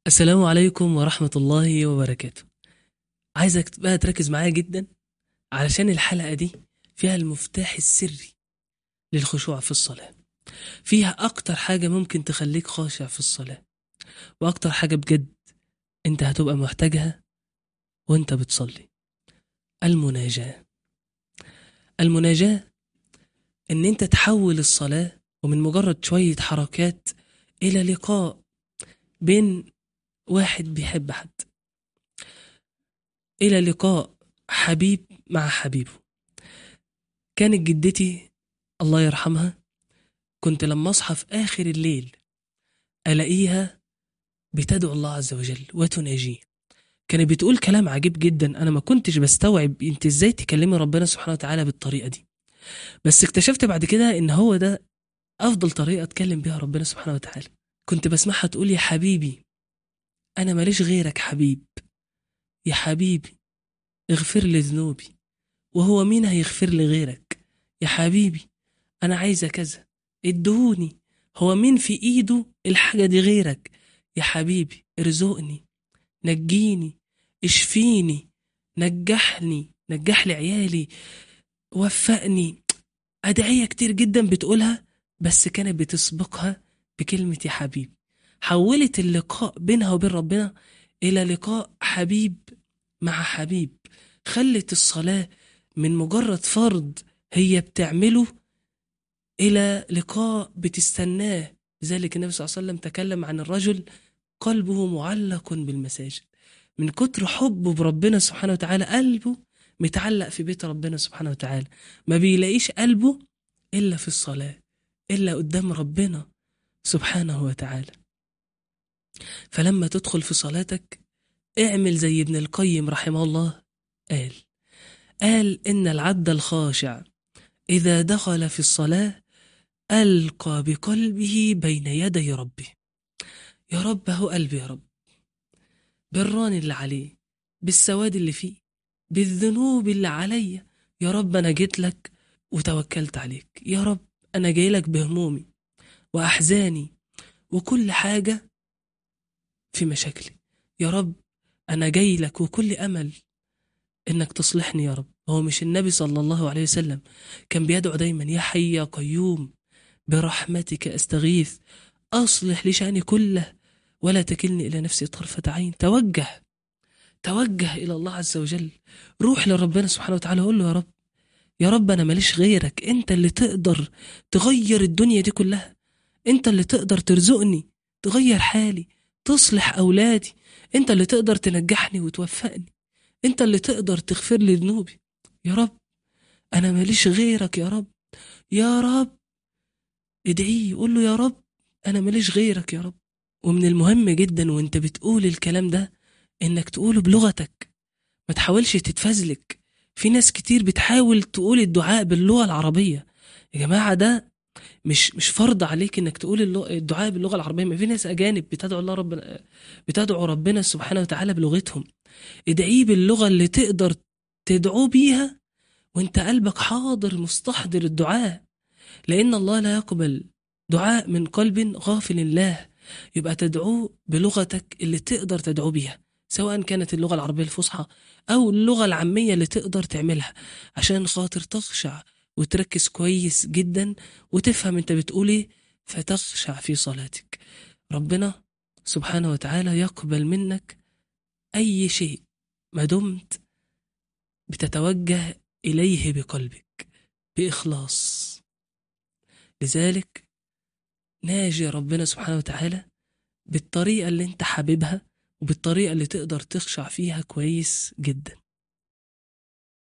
السلام عليكم ورحمة الله وبركاته عايزك بقى تركز معايا جدا علشان الحلقة دي فيها المفتاح السري للخشوع في الصلاة فيها أكتر حاجة ممكن تخليك خاشع في الصلاة وأكتر حاجة بجد أنت هتبقى محتاجها وأنت بتصلي المناجاة المناجاة إن أنت تحول الصلاة ومن مجرد شوية حركات إلى لقاء بين واحد بيحب حد إلى لقاء حبيب مع حبيبه كانت جدتي الله يرحمها كنت لما أصحى في آخر الليل ألاقيها بتدعو الله عز وجل وتناجيه كانت بتقول كلام عجيب جدا أنا ما كنتش بستوعب أنت إزاي تكلمي ربنا سبحانه وتعالى بالطريقة دي بس اكتشفت بعد كده إن هو ده أفضل طريقة أتكلم بيها ربنا سبحانه وتعالى كنت بسمعها تقول يا حبيبي أنا ماليش غيرك حبيب يا حبيبي اغفر لي ذنوبي وهو مين هيغفر لي غيرك يا حبيبي أنا عايزة كذا ادهوني هو مين في إيده الحاجة دي غيرك يا حبيبي ارزقني نجيني اشفيني نجحني نجح لي عيالي وفقني أدعية كتير جدا بتقولها بس كانت بتسبقها بكلمة يا حبيبي حولت اللقاء بينها وبين ربنا إلى لقاء حبيب مع حبيب خلت الصلاة من مجرد فرض هي بتعمله إلى لقاء بتستناه لذلك النبي صلى الله عليه وسلم تكلم عن الرجل قلبه معلق بالمساجد من كتر حبه بربنا سبحانه وتعالى قلبه متعلق في بيت ربنا سبحانه وتعالى ما بيلاقيش قلبه إلا في الصلاة إلا قدام ربنا سبحانه وتعالى فلما تدخل في صلاتك اعمل زي ابن القيم رحمه الله قال قال إن العبد الخاشع إذا دخل في الصلاة ألقى بقلبه بين يدي ربه يا رب هو قلبي يا رب بالران اللي عليه بالسواد اللي فيه بالذنوب اللي عليا يا رب أنا جيت لك وتوكلت عليك يا رب أنا جاي لك بهمومي وأحزاني وكل حاجة في مشاكلي يا رب أنا جاي لك وكل أمل إنك تصلحني يا رب هو مش النبي صلى الله عليه وسلم كان بيدعو دايما يا حي يا قيوم برحمتك أستغيث أصلح لي شأني كله ولا تكلني إلى نفسي طرفة عين توجه توجه إلى الله عز وجل روح لربنا سبحانه وتعالى قول له يا رب يا رب أنا ماليش غيرك أنت اللي تقدر تغير الدنيا دي كلها أنت اللي تقدر ترزقني تغير حالي تصلح أولادي أنت اللي تقدر تنجحني وتوفقني أنت اللي تقدر تغفر لي ذنوبي يا رب أنا ماليش غيرك يا رب يا رب ادعيه قول له يا رب أنا ماليش غيرك يا رب ومن المهم جدا وانت بتقول الكلام ده انك تقوله بلغتك ما تحاولش تتفزلك في ناس كتير بتحاول تقول الدعاء باللغة العربية يا جماعة ده مش مش فرض عليك انك تقول اللغ- الدعاء باللغة العربية ما في ناس اجانب بتدعو الله ربنا بتدعو ربنا سبحانه وتعالى بلغتهم ادعيه باللغة اللي تقدر تدعوه بيها وانت قلبك حاضر مستحضر الدعاء لان الله لا يقبل دعاء من قلب غافل الله يبقى تدعوه بلغتك اللي تقدر تدعو بيها سواء كانت اللغة العربية الفصحى أو اللغة العامية اللي تقدر تعملها عشان خاطر تخشع وتركز كويس جدا وتفهم انت بتقول ايه فتخشع في صلاتك ربنا سبحانه وتعالى يقبل منك أي شيء ما دمت بتتوجه إليه بقلبك بإخلاص لذلك ناجي ربنا سبحانه وتعالى بالطريقة اللي انت حاببها وبالطريقة اللي تقدر تخشع فيها كويس جدا